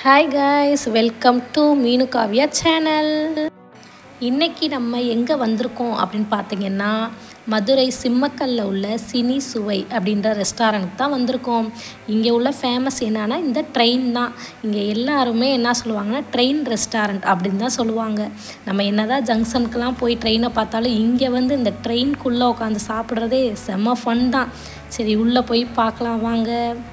hi guys welcome to மீனு Kavya channel இன்னைக்கு நம்ம எங்கே வந்திருக்கோம் அப்படின்னு பார்த்தீங்கன்னா மதுரை சிம்மக்கல்ல உள்ள சினி சுவை அப்படின்ற ரெஸ்டாரண்ட்டுக்கு தான் வந்திருக்கோம் இங்கே உள்ள ஃபேமஸ் என்னன்னா இந்த ட்ரெயின் தான் இங்கே எல்லாருமே என்ன சொல்லுவாங்கன்னா ட்ரெயின் ரெஸ்டாரண்ட் அப்படின்னு தான் சொல்லுவாங்க நம்ம என்னதான் ஜங்ஷனுக்கெலாம் போய் ட்ரெயினை பார்த்தாலும் இங்கே வந்து இந்த ட்ரெயின்குள்ளே உட்காந்து சாப்பிட்றதே செம்ம ஃபன் தான் சரி உள்ளே போய் பார்க்கலாம் வாங்க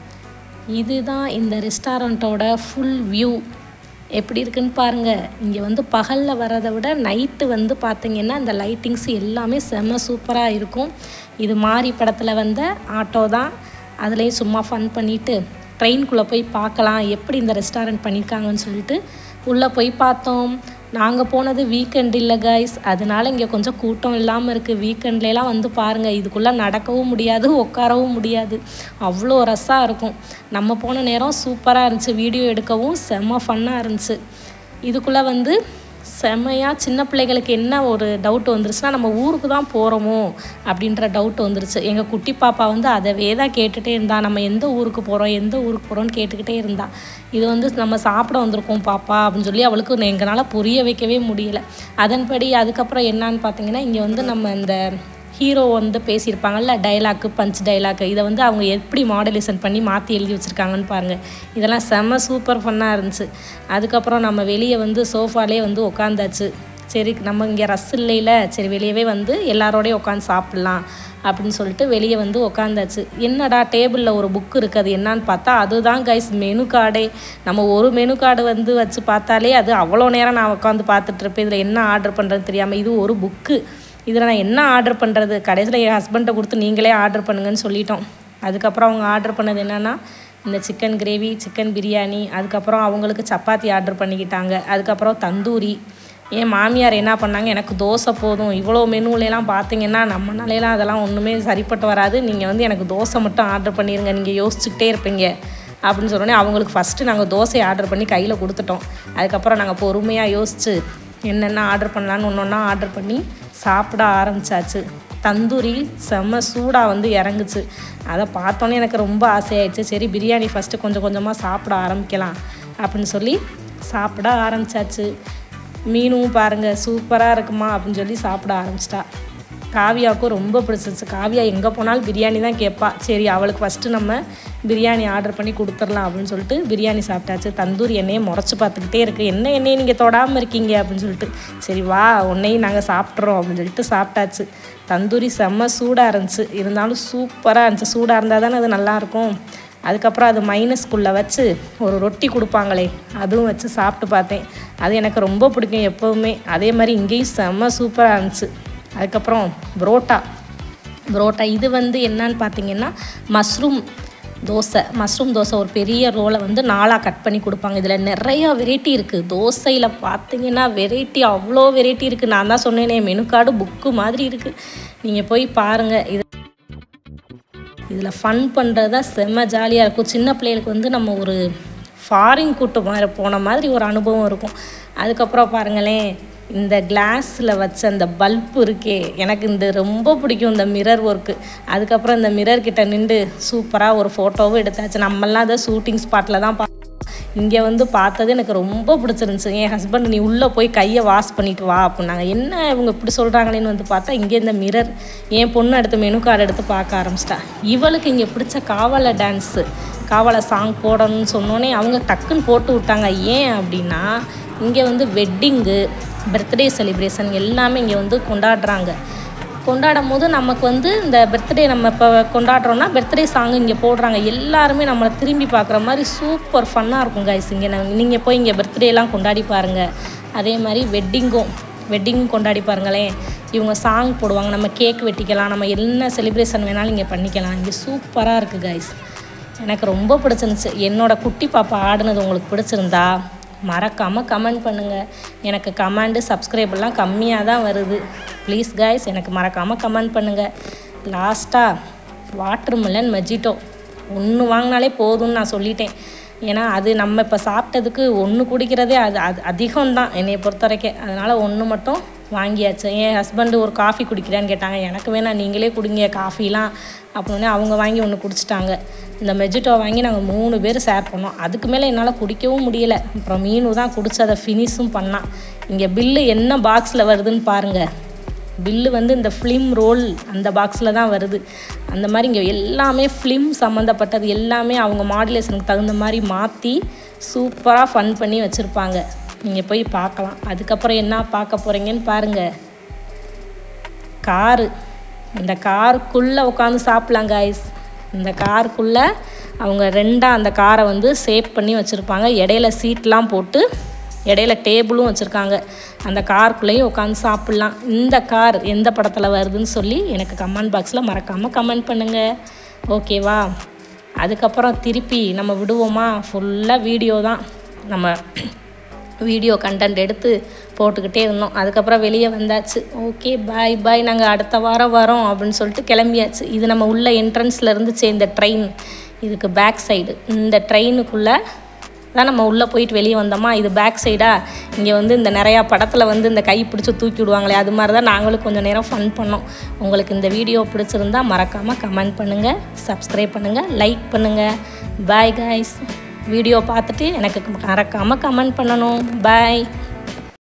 இதுதான் இந்த ரெஸ்டாரண்ட்டோட ஃபுல் வியூ எப்படி இருக்குன்னு பாருங்கள் இங்கே வந்து பகலில் வரதை விட நைட்டு வந்து பார்த்தீங்கன்னா இந்த லைட்டிங்ஸ் எல்லாமே செம்ம சூப்பராக இருக்கும் இது மாறி படத்தில் வந்த ஆட்டோ தான் அதுலேயும் சும்மா ஃபன் பண்ணிவிட்டு ட்ரெயின்குள்ளே போய் பார்க்கலாம் எப்படி இந்த ரெஸ்டாரண்ட் பண்ணியிருக்காங்கன்னு சொல்லிட்டு உள்ளே போய் பார்த்தோம் நாங்கள் போனது வீக்கெண்ட் இல்லை கைஸ் அதனால இங்கே கொஞ்சம் கூட்டம் இல்லாமல் இருக்குது வீக்கெண்ட்லாம் வந்து பாருங்கள் இதுக்குள்ளே நடக்கவும் முடியாது உட்காரவும் முடியாது அவ்வளோ ரஸ்ஸாக இருக்கும் நம்ம போன நேரம் சூப்பராக இருந்துச்சு வீடியோ எடுக்கவும் செம்ம ஃபன்னாக இருந்துச்சு இதுக்குள்ளே வந்து செம்மையாக சின்ன பிள்ளைகளுக்கு என்ன ஒரு டவுட் வந்துருச்சுன்னா நம்ம ஊருக்கு தான் போகிறோமோ அப்படின்ற டவுட் வந்துருச்சு எங்கள் குட்டி பாப்பா வந்து அதவே தான் கேட்டுகிட்டே இருந்தா நம்ம எந்த ஊருக்கு போகிறோம் எந்த ஊருக்கு போகிறோம்னு கேட்டுக்கிட்டே இருந்தா இது வந்து நம்ம சாப்பிட வந்திருக்கோம் பாப்பா அப்படின்னு சொல்லி அவளுக்கு எங்களால் புரிய வைக்கவே முடியல அதன்படி அதுக்கப்புறம் என்னன்னு பார்த்தீங்கன்னா இங்கே வந்து நம்ம இந்த ஹீரோ வந்து பேசியிருப்பாங்கல்ல டைலாக்கு பஞ்ச் டைலாக்கு இதை வந்து அவங்க எப்படி மாடலேஷன் பண்ணி மாற்றி எழுதி வச்சுருக்காங்கன்னு பாருங்கள் இதெல்லாம் செம்ம சூப்பர் ஃபன்னாக இருந்துச்சு அதுக்கப்புறம் நம்ம வெளியே வந்து சோஃபாலே வந்து உட்காந்தாச்சு சரி நம்ம இங்கே ரஸ் இல்லைல சரி வெளியவே வந்து எல்லாரோடையும் உட்காந்து சாப்பிட்லாம் அப்படின்னு சொல்லிட்டு வெளியே வந்து உட்காந்தாச்சு என்னடா டேபிளில் ஒரு புக்கு இருக்குது அது என்னான்னு பார்த்தா அதுதான் கைஸ் மெனு கார்டே நம்ம ஒரு மெனு கார்டு வந்து வச்சு பார்த்தாலே அது அவ்வளோ நேரம் நான் உட்காந்து பார்த்துட்ருப்பேன் இதில் என்ன ஆர்டர் பண்ணுறதுன்னு தெரியாமல் இது ஒரு புக்கு இதில் நான் என்ன ஆர்டர் பண்ணுறது கடைசியில் என் ஹஸ்பண்ட்டை கொடுத்து நீங்களே ஆர்டர் பண்ணுங்கன்னு சொல்லிட்டோம் அதுக்கப்புறம் அவங்க ஆர்டர் பண்ணது என்னென்னா இந்த சிக்கன் கிரேவி சிக்கன் பிரியாணி அதுக்கப்புறம் அவங்களுக்கு சப்பாத்தி ஆர்டர் பண்ணிக்கிட்டாங்க அதுக்கப்புறம் தந்தூரி என் மாமியார் என்ன பண்ணாங்க எனக்கு தோசை போதும் இவ்வளோ மெனுவிலலாம் பார்த்தீங்கன்னா நம்மளாலேலாம் அதெல்லாம் ஒன்றுமே சரிப்பட்டு வராது நீங்கள் வந்து எனக்கு தோசை மட்டும் ஆர்டர் பண்ணிடுங்க நீங்கள் யோசிச்சுக்கிட்டே இருப்பீங்க அப்படின்னு சொன்னோடனே அவங்களுக்கு ஃபஸ்ட்டு நாங்கள் தோசையை ஆர்டர் பண்ணி கையில் கொடுத்துட்டோம் அதுக்கப்புறம் நாங்கள் பொறுமையாக யோசித்து என்னென்ன ஆர்டர் பண்ணலான்னு ஒன்று ஒன்றா ஆர்டர் பண்ணி சாப்பிட ஆரம்பிச்சாச்சு தந்தூரி செம்ம சூடாக வந்து இறங்குச்சு அதை பார்த்தோன்னே எனக்கு ரொம்ப ஆசையாயிடுச்சு சரி பிரியாணி ஃபஸ்ட்டு கொஞ்சம் கொஞ்சமாக சாப்பிட ஆரம்பிக்கலாம் அப்படின்னு சொல்லி சாப்பிட ஆரம்பிச்சாச்சு மீனும் பாருங்கள் சூப்பராக இருக்குமா அப்படின்னு சொல்லி சாப்பிட ஆரம்பிச்சிட்டா காவியாவுக்கும் ரொம்ப பிடிச்சிருச்சு காவியா எங்கே போனாலும் பிரியாணி தான் கேட்பா சரி அவளுக்கு ஃபஸ்ட்டு நம்ம பிரியாணி ஆர்டர் பண்ணி கொடுத்துடலாம் அப்படின்னு சொல்லிட்டு பிரியாணி சாப்பிட்டாச்சு தந்தூரி எண்ணெயை முறைச்சி பார்த்துக்கிட்டே இருக்குது என்ன எண்ணெயை நீங்கள் தொடாமல் இருக்கீங்க அப்படின்னு சொல்லிட்டு சரி வா உன்னையும் நாங்கள் சாப்பிட்றோம் அப்படின்னு சொல்லிட்டு சாப்பிட்டாச்சு தந்தூரி செம்ம சூடாக இருந்துச்சு இருந்தாலும் சூப்பராக இருந்துச்சு சூடாக இருந்தால் தானே அது நல்லாயிருக்கும் அதுக்கப்புறம் அது மைனஸ்குள்ளே வச்சு ஒரு ரொட்டி கொடுப்பாங்களே அதுவும் வச்சு சாப்பிட்டு பார்த்தேன் அது எனக்கு ரொம்ப பிடிக்கும் எப்போவுமே அதே மாதிரி இங்கேயும் செம்ம சூப்பராக இருந்துச்சு அதுக்கப்புறம் புரோட்டா புரோட்டா இது வந்து என்னன்னு பார்த்தீங்கன்னா மஷ்ரூம் தோசை மஷ்ரூம் தோசை ஒரு பெரிய ரோலை வந்து நாலாக கட் பண்ணி கொடுப்பாங்க இதில் நிறையா வெரைட்டி இருக்குது தோசையில் பார்த்தீங்கன்னா வெரைட்டி அவ்வளோ வெரைட்டி இருக்குது நான் தான் சொன்னேனே மெனு கார்டு புக்கு மாதிரி இருக்குது நீங்கள் போய் பாருங்கள் இது இதில் ஃபன் பண்ணுறது தான் செம்ம ஜாலியாக இருக்கும் சின்ன பிள்ளைகளுக்கு வந்து நம்ம ஒரு ஃபாரின் கூட்டு மாதிரி போன மாதிரி ஒரு அனுபவம் இருக்கும் அதுக்கப்புறம் பாருங்களேன் இந்த கிளாஸில் வச்ச அந்த பல்ப் இருக்கே எனக்கு இந்த ரொம்ப பிடிக்கும் இந்த மிரர் ஒர்க்கு அதுக்கப்புறம் இந்த மிரர் கிட்ட நின்று சூப்பராக ஒரு ஃபோட்டோவும் எடுத்தாச்சு நம்மளாம் அதை ஷூட்டிங் ஸ்பாட்டில் தான் பா இங்கே வந்து பார்த்தது எனக்கு ரொம்ப பிடிச்சிருந்துச்சு என் ஹஸ்பண்ட் நீ உள்ளே போய் கையை வாஷ் பண்ணிட்டு வா அப்படின்னாங்க என்ன இவங்க இப்படி சொல்கிறாங்களேன்னு வந்து பார்த்தா இங்கே இந்த மிரர் என் பொண்ணு எடுத்து மெனு கார்டு எடுத்து பார்க்க ஆரம்பிச்சிட்டா இவளுக்கு இங்கே பிடிச்ச காவலை டான்ஸு காவலை சாங் போடணும்னு சொன்னோன்னே அவங்க டக்குன்னு போட்டு விட்டாங்க ஏன் அப்படின்னா இங்கே வந்து வெட்டிங்கு பர்த்டே செலிப்ரேஷன் எல்லாமே இங்கே வந்து கொண்டாடுறாங்க கொண்டாடும் போது நமக்கு வந்து இந்த பர்த்டே நம்ம இப்போ கொண்டாடுறோன்னா பர்த்டே சாங் இங்கே போடுறாங்க எல்லாருமே நம்மளை திரும்பி பார்க்குற மாதிரி சூப்பர் ஃபன்னாக இருக்கும் கைஸ் இங்கே நீங்கள் போய் இங்கே பர்த்டேலாம் கொண்டாடி பாருங்கள் அதே மாதிரி வெட்டிங்கும் வெட்டிங் கொண்டாடி பாருங்களேன் இவங்க சாங் போடுவாங்க நம்ம கேக் வெட்டிக்கலாம் நம்ம என்ன செலிப்ரேஷன் வேணாலும் இங்கே பண்ணிக்கலாம் இங்கே சூப்பராக இருக்குது கைஸ் எனக்கு ரொம்ப பிடிச்சிருந்துச்சு என்னோட குட்டி பாப்பா ஆடுனது உங்களுக்கு பிடிச்சிருந்தா மறக்காமல் கமெண்ட் பண்ணுங்கள் எனக்கு கமெண்டு சப்ஸ்கிரைபெல்லாம் கம்மியாக தான் வருது ப்ளீஸ் கைஸ் எனக்கு மறக்காமல் கமெண்ட் பண்ணுங்கள் லாஸ்ட்டாக வாட்டர் மில்லன் மஜிட்டோ ஒன்று வாங்கினாலே போதும்னு நான் சொல்லிட்டேன் ஏன்னா அது நம்ம இப்போ சாப்பிட்டதுக்கு ஒன்று குடிக்கிறதே அது அது அதிகம்தான் என்னை பொறுத்த வரைக்கும் அதனால் ஒன்று மட்டும் வாங்கியாச்சு என் ஹஸ்பண்டு ஒரு காஃபி குடிக்கிறேன்னு கேட்டாங்க எனக்கு வேணாம் நீங்களே குடிங்க காஃபிலாம் அப்படின்னு அவங்க வாங்கி ஒன்று குடிச்சிட்டாங்க இந்த மெஜிட்டோ வாங்கி நாங்கள் மூணு பேர் ஷேர் பண்ணோம் அதுக்கு மேலே என்னால் குடிக்கவும் முடியல அப்புறம் மீனு தான் குடிச்சு அதை ஃபினிஷும் பண்ணான் இங்கே பில்லு என்ன பாக்ஸில் வருதுன்னு பாருங்கள் பில்லு வந்து இந்த ஃபிலிம் ரோல் அந்த பாக்ஸில் தான் வருது அந்த மாதிரி இங்கே எல்லாமே ஃபிலிம் சம்மந்தப்பட்டது எல்லாமே அவங்க மாடுலேஷனுக்கு தகுந்த மாதிரி மாற்றி சூப்பராக ஃபன் பண்ணி வச்சுருப்பாங்க நீங்கள் போய் பார்க்கலாம் அதுக்கப்புறம் என்ன பார்க்க போகிறீங்கன்னு பாருங்கள் காரு இந்த காருக்குள்ளே உட்காந்து சாப்பிட்லாம் காய்ஸ் இந்த காருக்குள்ளே அவங்க ரெண்டாக அந்த காரை வந்து சேவ் பண்ணி வச்சுருப்பாங்க இடையில சீட்லாம் போட்டு இடையில டேபிளும் வச்சுருக்காங்க அந்த காருக்குள்ளேயும் உட்காந்து சாப்பிட்லாம் இந்த கார் எந்த படத்தில் வருதுன்னு சொல்லி எனக்கு கமெண்ட் பாக்ஸில் மறக்காமல் கமெண்ட் பண்ணுங்கள் ஓகேவா அதுக்கப்புறம் திருப்பி நம்ம விடுவோமா ஃபுல்லாக வீடியோ தான் நம்ம வீடியோ கண்டென்ட் எடுத்து போட்டுக்கிட்டே இருந்தோம் அதுக்கப்புறம் வெளியே வந்தாச்சு ஓகே பாய் பாய் நாங்கள் அடுத்த வாரம் வரோம் அப்படின்னு சொல்லிட்டு கிளம்பியாச்சு இது நம்ம உள்ள என்ட்ரன்ஸில் இருந்துச்சு இந்த ட்ரெயின் இதுக்கு பேக் சைடு இந்த ட்ரெயினுக்குள்ளே தான் நம்ம உள்ளே போயிட்டு வெளியே வந்தோமா இது பேக் சைடாக இங்கே வந்து இந்த நிறையா படத்தில் வந்து இந்த கை பிடிச்சி தூக்கி விடுவாங்களே அது மாதிரி தான் நாங்களும் கொஞ்சம் நேரம் ஃபன் பண்ணோம் உங்களுக்கு இந்த வீடியோ பிடிச்சிருந்தா மறக்காமல் கமெண்ட் பண்ணுங்கள் சப்ஸ்கிரைப் பண்ணுங்கள் லைக் பண்ணுங்கள் பாய் காய்ஸ் வீடியோ பார்த்துட்டு எனக்கு மறக்காமல் கமெண்ட் பண்ணணும் பாய்